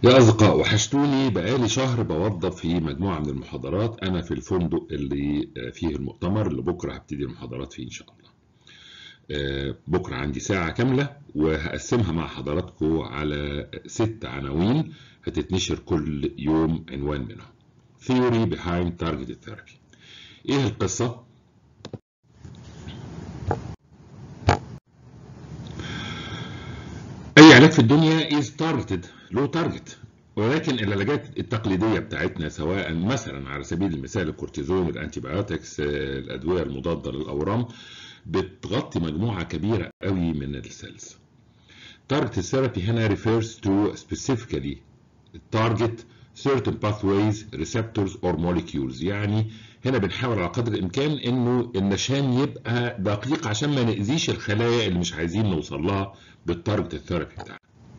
يا أصدقاء وحشتوني بقالي شهر بوظف في مجموعة من المحاضرات أنا في الفندق اللي فيه المؤتمر اللي بكرة هبتدي المحاضرات فيه إن شاء الله. بكرة عندي ساعة كاملة وهقسمها مع حضراتكم على ست عناوين هتتنشر كل يوم عنوان منهم. Theory behind targeted therapy. إيه القصة؟ أي علاج في الدنيا is targeted له تارجت ولكن العلاجات التقليديه بتاعتنا سواء مثلا على سبيل المثال الكورتيزون الانتيبيوتكس الادويه المضاده للاورام بتغطي مجموعه كبيره قوي من السيلز. targeted therapy هنا refers to specifically target certain pathways receptors or molecules يعني هنا بنحاول على قدر الامكان انه النشان يبقى دقيق عشان ما ناذيش الخلايا اللي مش عايزين نوصل لها بالتارجت الثيرابي بتاعنا.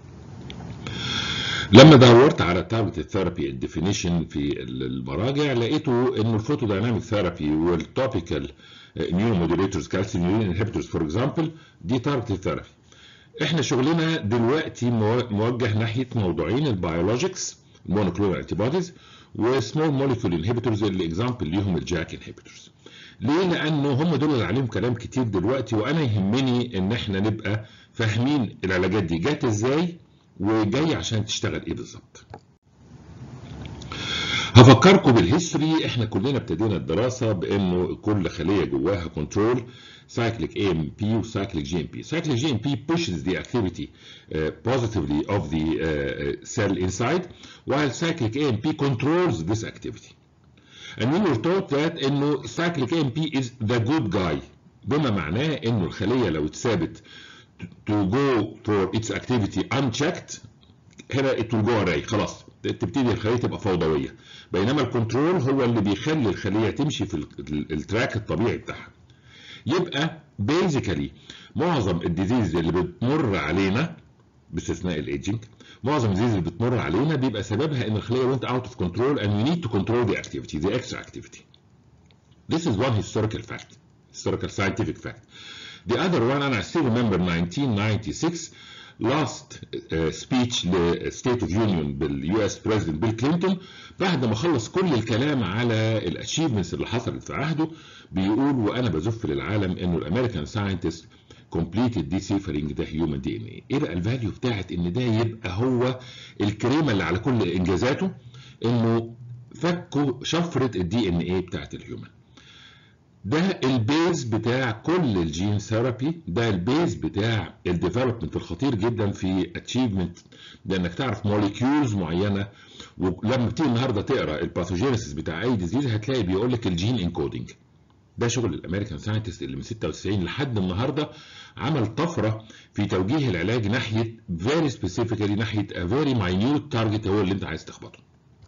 لما دورت على التارجت ثيرابي الديفينيشن في المراجع لقيته انه الفوتو دايناميك ثيرابي والتوبيكال اميون موديليتورز كالسيوم انهبيتورز فور اكزامبل دي تارجت ثيرابي. احنا شغلنا دلوقتي موجه ناحيه موضوعين البيولوجيكس المونوكلونال انتي بوديز وسمول موليكيول انهبيتورز اللي اكزامبل ليهم الجاك انهبيتورز. ليه؟ لانه هم دول اللي عليهم كلام كتير دلوقتي وانا يهمني ان احنا نبقى فاهمين العلاجات دي جت ازاي وجاي عشان تشتغل ايه بالظبط هفكركم بالهيستوري احنا كلنا ابتدينا الدراسه بانه كل خليه جواها كنترول cyclic AMP و cyclic GMP. Cyclic GMP pushes the activity uh, positively of the uh, cell inside while cyclic AMP controls this activity. And we were taught that انه cyclic AMP is the good guy بما معناه انه الخليه لو اتثابت to go for its activity unchecked هنا it will go away خلاص تبتدي الخليه تبقى فوضويه بينما الكنترول هو اللي بيخلي الخليه تمشي في التراك الطبيعي بتاعها يبقى بيزيكالي معظم الديزيز اللي بتمر علينا باستثناء الايدجنج معظم الديزيز اللي بتمر علينا بيبقى سببها ان الخليه went out of control and we need to control the activity the extra activity this is one historical fact historical scientific fact The other one, and I still remember 1996 last uh, speech ل State of Union بال US President بيل كلينتون بعد ما خلص كل الكلام على الاتشيفمنتس اللي حصلت في عهده بيقول وانا بزف للعالم انه الامريكان ساينتست completed deciphering the human DNA. ايه بقى الفاليو بتاعت ان ده يبقى هو الكريمه اللي على كل انجازاته انه فكوا شفره الدي ان ايه بتاعت الهيومن. ده البيز بتاع كل الجين ثيرابي ده البيز بتاع الديفلوبمنت الخطير جدا في اتشيفمنت لانك تعرف موليكيولز معينه ولما بتيجي النهارده تقرا الباثوجينيسيس بتاع اي ديزيز هتلاقي بيقول لك الجين انكودنج ده شغل الامريكان ساينتست اللي من 96 لحد النهارده عمل طفره في توجيه العلاج ناحيه فيري سبيسيفيكالي ناحيه ا فيري ماينيوت تارجت هو اللي انت عايز تخبطه.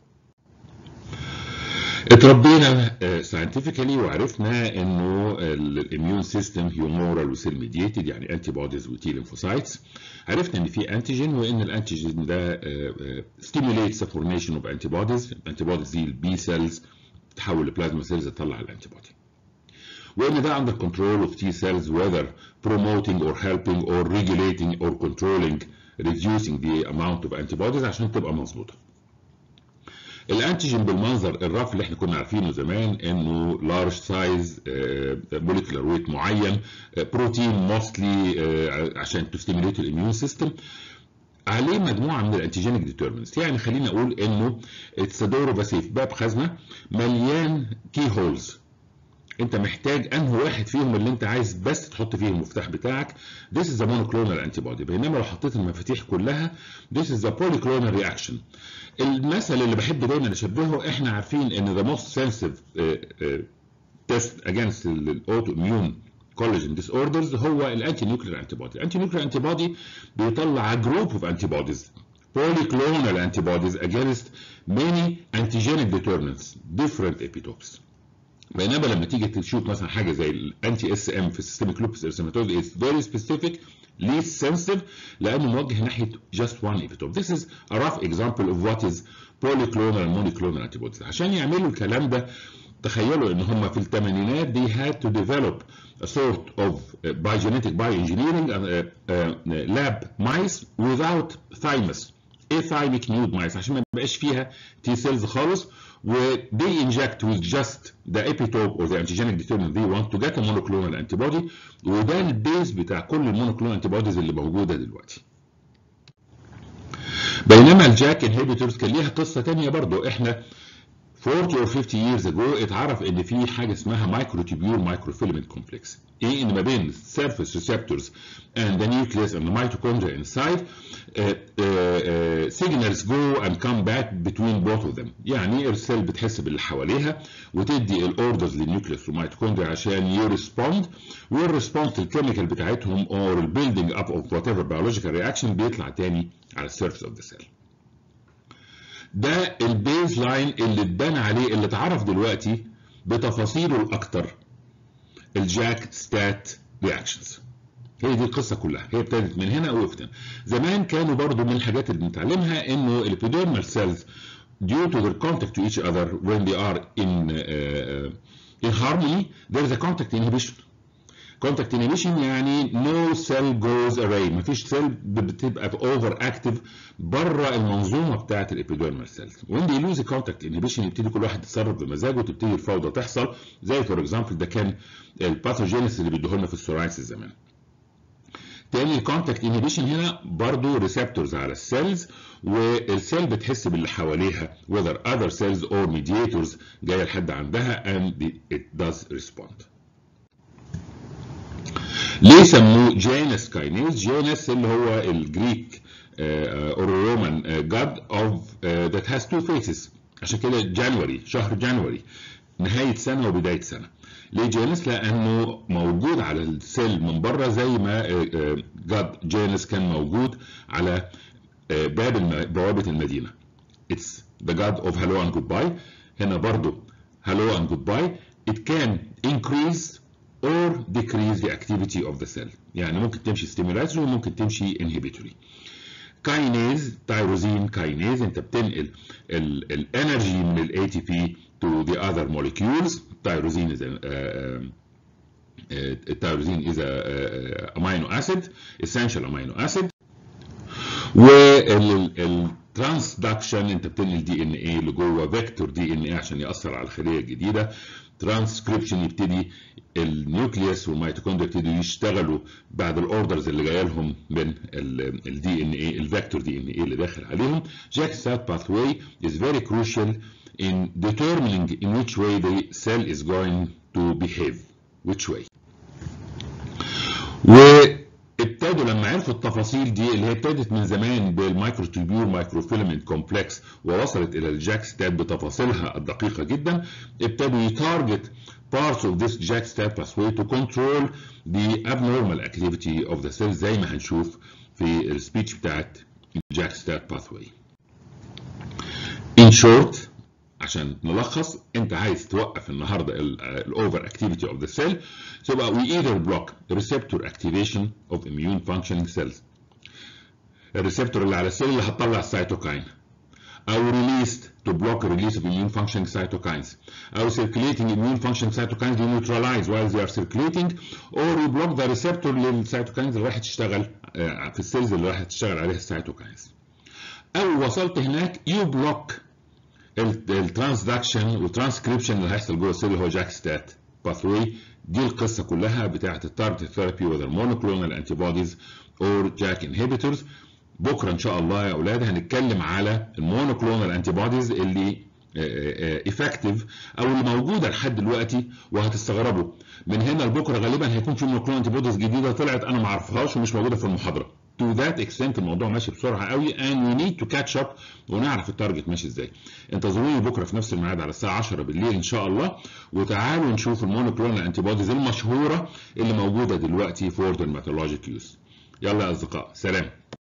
اتربينا ساينتفكالي وعرفنا انه الاميون سيستم هيومورال وسيل ميديتد يعني انتي بوديز وتي ليمفوسايتس عرفنا ان في انتيجين وان الانتيجين ده ستيموليتس فورميشن اوف انتي بوديز انتي بوديز دي البي سيلز تحول لبلازما سيلز تطلع الانتي بودي وان ده under control of T cells whether promoting or helping or regulating or controlling reducing the amount of antibodies عشان تبقى مظبوطه الانتيجين بالمنظر الرف اللي احنا كنا عارفينه زمان انه لارج سايز موليكولار ويت معين بروتين موستلي عشان تستيميليت الاميون سيستم عليه مجموعه من الانتيجينيك ديترمنتس يعني خلينا اقول انه اتسادورو باسيف باب خزنه مليان كي هولز انت محتاج انه واحد فيهم اللي انت عايز بس تحط فيه المفتاح بتاعك this is the monoclonal antibody بينما لو حطيت المفاتيح كلها this is the polyclonal reaction المثل اللي بحب دايما اشبهه احنا عارفين ان the most sensitive uh, uh, test against الاوتو immune collagen disorders هو الانتي نيوكلير انتي بودي الانتي نيوكلير انتي بودي بيطلع جروب اوف انتي بوديز polyclonal antibodies against many antigenic determinants different epitopes بينما لما تيجي تشوف مثلا حاجه زي الانتي اس ام في السيستميك لوبس ارسيماتوز از فيري سبيسيفيك least sensitive لانه موجه ناحيه just one epitope. This is a rough example of what is polyclonal and monoclonal antibodies. عشان يعملوا الكلام ده تخيلوا ان هم في الثمانينات they had to develop a sort of uh, biogenetic bioengineering uh, uh, lab mice without thymus ايثايميك نيود مايس عشان ما يبقاش فيها تي سيلز خالص و they inject with just the epitope or the antigenic determinant they want to get a monoclonal antibody وده البيز بتاع كل المونوكلونال انتيبوديز اللي موجوده دلوقتي. بينما الجاك انهبيتورز كان ليها قصه ثانيه برضو احنا 40 or 50 years ago اتعرف ان في حاجه اسمها مايكروتيبيول مايكروفيلمنت كومبلكس ايه ان ما بين surface receptors and the nucleus and the mitochondria inside uh, uh, uh, signals go and come back between both of them يعني السيل بتحس باللي حواليها وتدي الاوردرز للنيوكليوس والميتوكوندريا عشان يرسبوند والريسبونس الكيميكال بتاعتهم or البيلدينج اب اوف وات ايفر بيولوجيكال رياكشن بيطلع تاني على السيرفيس اوف ذا سيل ده البيز لاين اللي اتبنى عليه اللي اتعرف دلوقتي بتفاصيله الاكتر الجاك ستات رياكشنز هي دي القصه كلها هي ابتدت من هنا وقفت هنا زمان كانوا برضو من الحاجات اللي بنتعلمها انه الابيديرمال سيلز due to their contact to each other when they are in uh, in harmony there is a contact inhibition contact inhibition يعني no cell goes away مفيش سيل بتبقى اوفر اكتف بره المنظومه بتاعه الابيديرمال سيلز when they lose contact inhibition يبتدي كل واحد يتصرف بمزاجه وتبتدي الفوضى تحصل زي فور اكزامبل ده كان الباثوجينيس اللي بيدوه لنا في السورايسيس زمان تاني الكونتاكت انهبيشن هنا برضو ريسبتورز على السيلز والسيل بتحس باللي حواليها whether other cells or mediators جايه لحد عندها and it does respond. ليه سموه جينس كاينيز؟ جينس اللي هو الجريك اور رومان جاد اوف ذات هاز تو فيسز عشان كده جانوري شهر جانوري نهايه سنه وبدايه سنه. ليه جينس؟ لانه موجود على السيل من بره زي ما جاد جينس كان موجود على باب بوابه المدينه. It's the god of hello and goodbye. هنا برضو hello and goodbye. It can increase or decrease the activity of the cell. يعني ممكن تمشي stimulatory وممكن تمشي inhibitory. كاينيز تايروزين كاينيز انت بتنقل الانرجي من الاي تي بي to the other molecules. Tyrosine is a uh, uh, tyrosine is a uh, amino acid, essential amino acid. والترانسدكشن انت بتنقل دي ان ايه لجوه فيكتور دي ان ايه عشان ياثر على الخليه الجديده ترانسكريبشن يبتدي النيوكليوس والميتوكوندريا يبتدوا يشتغلوا بعد الاوردرز اللي جايه لهم من الدي ان ايه الفيكتور دي ان ايه اللي داخل عليهم جاك ستات باثواي is very crucial in determining in which way the cell is going to behave which way وابتدوا لما عرفوا التفاصيل دي اللي هي ابتدت من زمان بالمايكروتوبيول مايكروفيلمنت كومبلكس ووصلت الى الجاك ستات بتفاصيلها الدقيقه جدا ابتدوا يتارجت parts of this JAK STAT pathway to control the abnormal activity of the cell زي ما هنشوف في السبيتش بتاعت JAK STAT pathway. In short عشان نلخص انت عايز توقف النهارده الاوفر اكتيفيتي اوف ذا سيل تبقى we either block receptor activation of immune functioning cells الريسبتور اللي على السيل اللي هتطلع السيتوكاين او released to block release of immune functioning cytokines او circulating immune functioning cytokines you neutralize while they are circulating or you block the receptor للسيتوكاينز اللي راح تشتغل في السيلز اللي راح تشتغل عليها السيتوكاينز او وصلت هناك you block الترانسدكشن والترانسكريبشن اللي هيحصل جوه السيل اللي هو جاك ستات باثوي دي القصه كلها بتاعه التارجت ثيرابي وذر مونوكلونال انتي بوديز اور جاك انهبيتورز بكره ان شاء الله يا اولاد هنتكلم على المونوكلونال انتي بوديز اللي افكتيف او اللي موجوده لحد دلوقتي وهتستغربوا من هنا لبكره غالبا هيكون في مونوكلونال انتي بوديز جديده طلعت انا ما اعرفهاش ومش موجوده في المحاضره to that extent الموضوع ماشي بسرعه قوي and we need to catch up ونعرف التارجت ماشي ازاي انتظروني بكره في نفس الميعاد على الساعه 10 بالليل ان شاء الله وتعالوا نشوف المونوكلونال انتي بوديز المشهوره اللي موجوده دلوقتي for dermatologic use يلا يا اصدقاء سلام